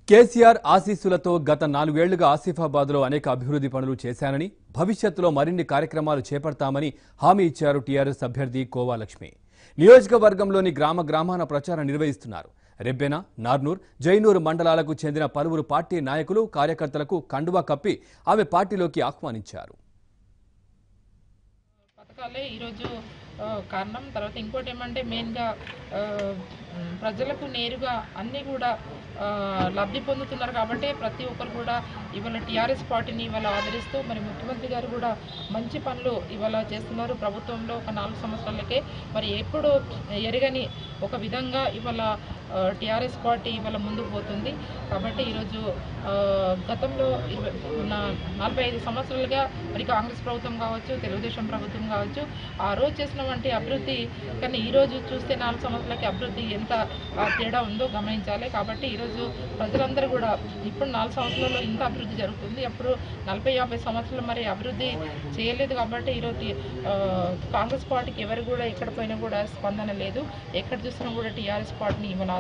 కేసీఆర్ ఆశీస్సులతో గత నాలుగేళ్లుగా ఆసిఫాబాద్లో అనేక అభివృద్ధి పనులు చేశానని భవిష్యత్తులో మరిన్ని కార్యక్రమాలు చేపడతామని హామీ ఇచ్చారు టీఆర్ఎస్ అభ్యర్థి కోవా లక్ష్మి నియోజకవర్గంలోని గ్రామ గ్రామాన ప్రచారం నిర్వహిస్తున్నారు రెబ్బెన నార్నూర్ జైనూరు మండలాలకు చెందిన పలువురు పార్టీ నాయకులు కార్యకర్తలకు కండువా కప్పి ఆమె పార్టీలోకి ఆహ్వానించారు పథకాలే ఈరోజు ఆ, కారణం తర్వాత ఇంకోటి ఏమంటే మెయిన్గా ఆ, మ్, ప్రజలకు నేరుగా అన్నీ కూడా ఆ, లబ్ధి పొందుతున్నారు కాబట్టి ప్రతి ఒక్కరు కూడా ఇవాళ టీఆర్ఎస్ పార్టీని ఇవాళ ఆదరిస్తూ మరి ముఖ్యమంత్రి గారు కూడా మంచి పనులు ఇవాళ చేస్తున్నారు ప్రభుత్వంలో ఒక నాలుగు సంవత్సరాలకే మరి ఎప్పుడు ఎరగని ఒక విధంగా ఇవాళ టీఆర్ఎస్ పార్టీ ఇవాళ ముందుకు పోతుంది కాబట్టి ఈరోజు ఆ, గతంలో ఇరవై నా- నలభై ఐదు సంవత్సరాలుగా మరి కాంగ్రెస్ ప్రభుత్వం కావచ్చు తెలుగుదేశం ప్రభుత్వం కావచ్చు ఆ రోజు చేసినటువంటి అభివృద్ధి కానీ ఈ రోజు చూస్తే నాలుగు సంవత్సరాలకి అభివృద్ధి ఎంత ఆ, తేడా ఉందో గమనించాలి కాబట్టి ఈరోజు ప్రజలందరూ కూడా ఇప్పుడు నాలుగు సంవత్సరాల్లో ఇంత అభివృద్ధి జరుగుతుంది అప్పుడు నలభై యాభై సంవత్సరాలు మరి అభివృద్ధి చేయలేదు కాబట్టి ఈరోజు ఆ, కాంగ్రెస్ పార్టీకి ఎవరు కూడా ఎక్కడ పోయినా కూడా స్పందన లేదు ఎక్కడ చూసినా కూడా టీఆర్ఎస్ పార్టీని ఇవాళ